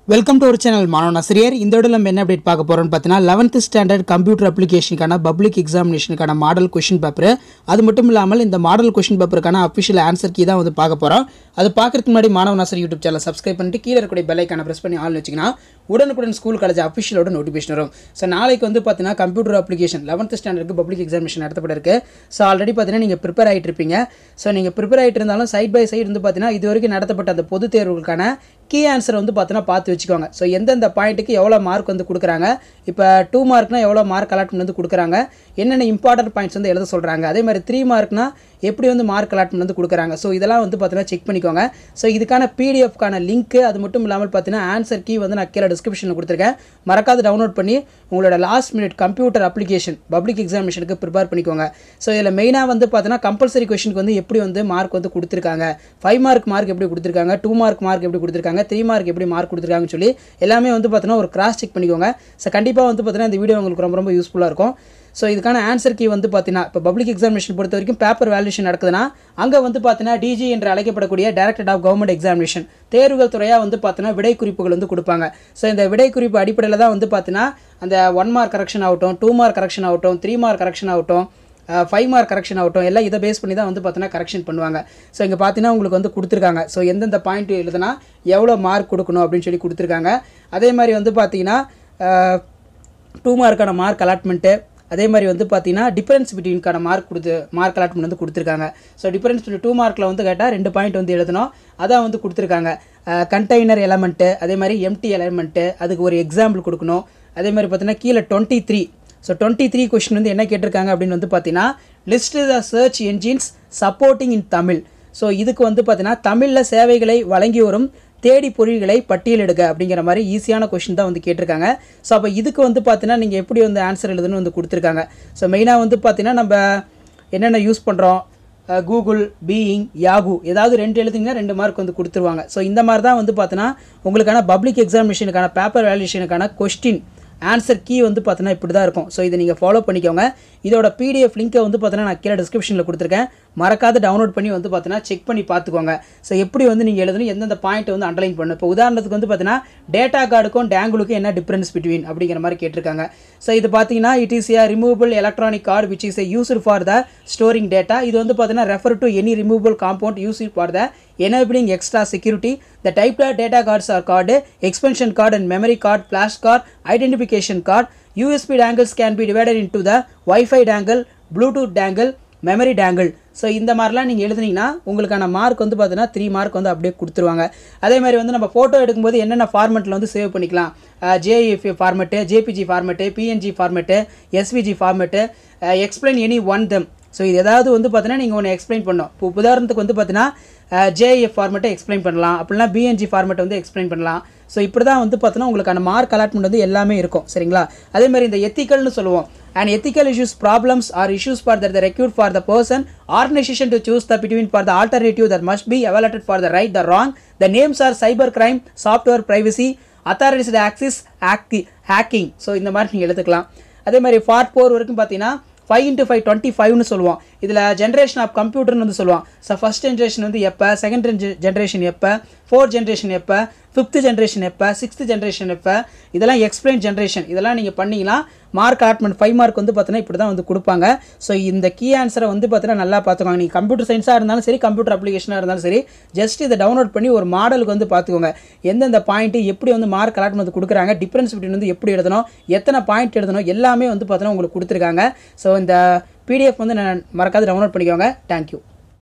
Welcome to ஒரு channel மாணவன் ஆசிரியர் இந்த இடத்துல நம்ம என்ன அப்டேட் பார்க்க போகிறோம்னு பார்த்தீங்கன்னா லெவன்த் ஸ்டாண்டர்ட் கம்ப்யூட்டர் அப்ளிகேஷனுக்கான பப்ளிக் எக்ஸாமினேஷனுக்கான மாடல் கொஷின் பேப்பர் அது மட்டும் இல்லாமல் இந்த மாடல் கொஷின் பேப்பருக்கான அஃபிஷியல் ஆன்சர் கீ தான் வந்து பார்க்க போகிறோம் அது பார்க்கறதுக்கு முன்னாடி மாணவன் ஆசிரியர் யூடியூப் சேனல் சப்ஸ்கிரைப் பண்ணிட்டு கீழே இருக்கக்கூடிய பெல்லைக்கான ப்ரெஸ் பண்ணி ஆள் வச்சிங்கன்னா உடனுக்குடன் ஸ்கூல் காலேஜ் அஃபிஷியலோட நோட்டிஃபிகேஷன் வரும் ஸோ நாளைக்கு வந்து பார்த்தீங்கன்னா கம்ப்யூட்டர் அப்ளிகேஷன் லெவன்த் ஸ்டாண்டர்டுக்கு பப்ளிக் எக்ஸாமினேஷன் நடத்தப்பட இருக்கு ஸோ ஆல்ரெடி பார்த்தீங்கன்னா நீங்கள் ப்ரிப்பேர் ஆகிட்டு இருப்பீங்க ஸோ நீங்கள் ப்ரிப்பேர் ஆகிட்டு இருந்தாலும் சைட் பை சைடு வந்து பார்த்தீங்கன்னா இது வரைக்கும் நடத்தப்பட்ட அந்த பொது தேர்வுகளுக்கான கீ ஆன்சர் வந்து பார்த்தீங்கன்னா பார்த்து வச்சுக்கோங்க ஸோ எந்தெந்த பாயிண்ட்டுக்கு எவ்வளோ மார்க் வந்து கொடுக்குறாங்க இப்போ டூ மார்க்னா எவ்வளோ மார்க் அலாட்மெண்ட் வந்து கொடுக்குறாங்க என்னென்ன இம்பார்ட்டன்ட் பாயிண்ட்ஸ் வந்து எழுத சொல்கிறாங்க அதே மாதிரி த்ரீ மார்க்னா எப்படி வந்து மார்க் அலாட்மெண்ட் வந்து கொடுக்குறாங்க ஸோ இதெல்லாம் வந்து பார்த்தீங்கன்னா செக் பண்ணிக்கோங்க ஸோ இதுக்கான பிடிஎஃப்கான லிங்க்கு அது மட்டும் இல்லாமல் பார்த்தீங்கன்னா ஆன்சர் கீ வந்து நான் கீழே டிஸ்கிரிப்ஷனில் கொடுத்துருக்கேன் மறக்காத டவுன்லோட் பண்ணி உங்களோட last minute computer application public எக்ஸாமினேஷனுக்கு ப்ரிப்பேர் பண்ணிக்கோங்க ஸோ இதில் மெயினாக வந்து பார்த்தீங்கன்னா கம்பல்சரி கொஷனுக்கு வந்து எப்படி வந்து மார்க் வந்து கொடுத்துருக்காங்க ஃபைவ் மார்க் மார்க் எப்படி கொடுத்துருக்காங்க டூ மார்க் மார்க் எப்படி கொடுத்துருக்காங்க த்ரீ மார்க் எப்படி மார்க் கொடுத்துருக்காங்கன்னு சொல்லி எல்லாமே வந்து பார்த்தீங்கன்னா ஒரு கிராஸ் செக் பண்ணிக்கோங்க ஸோ கண்டிப்பாக வந்து பார்த்தீங்கன்னா இந்த வீடியோ உங்களுக்கு ரொம்ப ரொம்ப யூஸ்ஃபுல்லாக இருக்கும் ஸோ இதுக்கான ஆன்சர் கீ வந்து பார்த்தீங்கன்னா இப்போ பப்ளிக் எக்ஸாமினேஷன் பொறுத்த வரைக்கும் பேப்பர் வேல்யூஷன் நடக்குதுன்னா அங்கே வந்து பார்த்தீங்கன்னா டிஜி என்று அழைக்கப்படக்கூடிய டைரக்டர் ஆஃப் கவர்மெண்ட் எக்ஸாமினேஷன் தேர்வுகள் துறையாக வந்து பார்த்தீங்கன்னா விடை குறிப்புகள் வந்து கொடுப்பாங்க ஸோ இந்த விடை குறிப்பு அடிப்படையில் தான் வந்து பார்த்தீங்கன்னா அந்த ஒன் மார்க் கரெக்ஷன் ஆகட்டும் டூ மார்க் கரெக்ஷன் ஆகட்டும் த்ரீ மார்க் கரெக்ஷன் ஆகட்டும் ஃபைவ் மார்க் கரெக்ஷன் ஆகட்டும் எல்லாம் இதை பேஸ் பண்ணி தான் வந்து பார்த்தீங்கன்னா கரெக்ஷன் பண்ணுவாங்க ஸோ இங்கே பார்த்தீங்கன்னா உங்களுக்கு வந்து கொடுத்துருக்காங்க ஸோ எந்தெந்த பாயிண்ட் எழுதுனா எவ்வளோ மார்க் கொடுக்கணும் அப்படின்னு சொல்லி கொடுத்துருக்காங்க அதே மாதிரி வந்து பார்த்தீங்கன்னா டூ மார்க்கான மார்க் அலாட்மெண்ட்டு அதே மாதிரி வந்து பார்த்தீங்கன்னா டிஃபரன்ஸ் பிட்வீன்கான மார்க் கொடுத்து மார்க் அலாட்மெண்ட் வந்து கொடுத்துருக்காங்க ஸோ டிஃபரன்ஸ் பிட்வீன் டூ மார்க்கில் வந்து கேட்டால் ரெண்டு பாயிண்ட் வந்து எழுதணும் அதான் வந்து கொடுத்துருக்காங்க கண்டெய்னர் எலமெண்ட்டு அதே மாதிரி எம்டி எலமெண்ட்டு அதுக்கு ஒரு எக்ஸாம்பிள் கொடுக்கணும் அதே மாதிரி பார்த்தீங்கன்னா கீழே twenty three so twenty three question வந்து என்ன கேட்டிருக்காங்க அப்படின்னு வந்து பார்த்தீங்கன்னா list the search engines supporting in Tamil so இதுக்கு வந்து பார்த்தீங்கன்னா தமிழில் சேவைகளை வழங்கி வரும் தேடி பொருள்களை பட்டியலிடுக அப்படிங்கிற மாதிரி ஈஸியான கொஷின் தான் வந்து கேட்டிருக்காங்க ஸோ அப்போ இதுக்கு வந்து பார்த்தீங்கன்னா நீங்கள் எப்படி வந்து ஆன்சர் எழுதுன்னு வந்து கொடுத்துருக்காங்க ஸோ மெயினாக வந்து பார்த்தீங்கன்னா நம்ம என்னென்ன யூஸ் பண்ணுறோம் கூகுள் பீயிங் யாகு ஏதாவது ரெண்டு எழுதுங்கன்னா ரெண்டு மார்க் வந்து கொடுத்துருவாங்க ஸோ இந்த மாதிரி தான் வந்து பார்த்தீங்கன்னா உங்களுக்கான பப்ளிக் எக்ஸாமினேஷனுக்கான பேப்பர் வேல்யூஷனுக்கான கொஸ்டின் ஆன்சர் கீ வந்து பார்த்தீங்கன்னா இப்படி தான் இருக்கும் ஸோ இதை நீங்கள் ஃபாலோ பண்ணிக்கோங்க இதோட பிடிஎஃப் லிங்க்கை வந்து பார்த்தீங்கன்னா நான் கீழே டிஸ்கிரிப்ஷனில் கொடுத்துருக்கேன் மறக்காத டவுன்லோட் பண்ணி வந்து பார்த்தீங்கன்னா செக் பண்ணி பார்த்துக்கோங்க ஸோ எப்படி வந்து நீங்கள் எழுதணும் எந்தெந்த பாயிண்ட் வந்து அண்டர்லைன் பண்ணணும் இப்போ உதாரணத்துக்கு வந்து பார்த்தீங்கன்னா டேட்டா கார்டுக்கும் டேங்குலுக்கும் என்ன டிஃப்ரென்ஸ் பிட்வீன் அப்படிங்கிற மாதிரி கேட்டிருக்காங்க ஸோ இது பார்த்தீங்கன்னா it is a removable electronic card which is a used for the storing data இது வந்து பார்த்தீங்கன்னா refer to any removable compound use for the enabling extra security. The type of data cards are called expansion card and memory card, flash card, identification card. USB dangles can be divided into the Wi-Fi dangle, Bluetooth dangle, memory dongle so இந்த மாதிரிலாம் நீங்கள் எழுதுனீங்கன்னா உங்களுக்கான mark வந்து பார்த்தீங்கன்னா three mark வந்து அப்படியே கொடுத்துருவாங்க அதே மாதிரி வந்து நம்ம ஃபோட்டோ எடுக்கும்போது என்னென்ன ஃபார்மெட்டில் வந்து சேவ் பண்ணிக்கலாம் JF format JPG format PNG format SVG format explain any one them so இது ஏதாவது வந்து பார்த்தீங்கன்னா நீங்கள் ஒன்று எக்ஸ்பிளைன் பண்ணணும் இப்போ உதாரணத்துக்கு வந்து பார்த்தீங்கன்னா ஜேஎஃப் ஃபார்மெட்டை எக்ஸ்பிளைன் பண்ணலாம் அப்படின்னா பிஎன்ஜி ஃபார்மெட்டை வந்து எக்ஸ்பிளைன் பண்ணலாம் ஸோ இப்படி தான் வந்து பார்த்தோன்னா உங்களுக்கான மார்க் அலாட்மெண்ட் வந்து எல்லாமே இருக்கும் சரிங்களா அதே மாதிரி இந்த எத்திக்கல்னு சொல்லுவோம் and ethical issues problems are issues for that the require for the person organisation to choose the between for the alternative that must be evaluated for the right the wrong the names are cyber crime software privacy authorities access act hacking so இந்த மாதிரி நீங்கள் எடுத்துக்கலாம் அதே மாதிரி part four வரைக்கும் பார்த்தீங்கன்னா five into five twenty ஃபைவ்னு சொல்லுவோம் இதில் ஜென்ரேஷன் ஆஃப் கம்ப்யூட்டர்னு வந்து சொல்லுவோம் ஸோ ஃபஸ்ட் ஜென்ரேஷன் வந்து எப்போ செகண்ட் ஜென்ரேஷன் எப்போ ஃபோர்த் ஜென்ரேஷன் எப்போ ஃபிஃப்த் ஜென்ரேஷன் எப்போ சிக்ஸ்த் ஜென்ரேஷன் எப்போ இதெல்லாம் எக்ஸ்பிளைன் ஜென்ரேஷன் இதெல்லாம் நீங்கள் பண்ணிங்கன்னா மார்க் அலாட்மெண்ட் ஃபைவ் மார்க் வந்து பார்த்தீங்கன்னா இப்படி தான் வந்து கொடுப்பாங்க ஸோ இந்த கீ ஆன்சரை வந்து பார்த்தீங்கன்னா நல்லா பார்த்துக்கோங்க நீங்கள் கம்ப்யூட்டர் சயின்ஸாக இருந்தாலும் சரி கம்ப்யூட்டர் அப்ளிகேஷனாக இருந்தாலும் சரி ஜஸ்ட் இதை டவுன்லோட் பண்ணி ஒரு மாடலுக்கு வந்து பார்த்துக்கோங்க எந்தெந்த பாயிண்ட்டு எப்படி வந்து மார்க் அலாட்மெண்ட் கொடுக்குறாங்க டிஃப்ரென்ஸ் பிட்வீன் வந்து எப்படி எழுதணும் எத்தனை பாயிண்ட் எழுதணும் எல்லாமே வந்து பார்த்தீங்கன்னா உங்களுக்கு கொடுத்துருக்காங்க ஸோ இந்த பிடிஎஃப் வந்து நான் மறக்காது டவுன்லோட் பண்ணிக்கோங்க தேங்க்யூ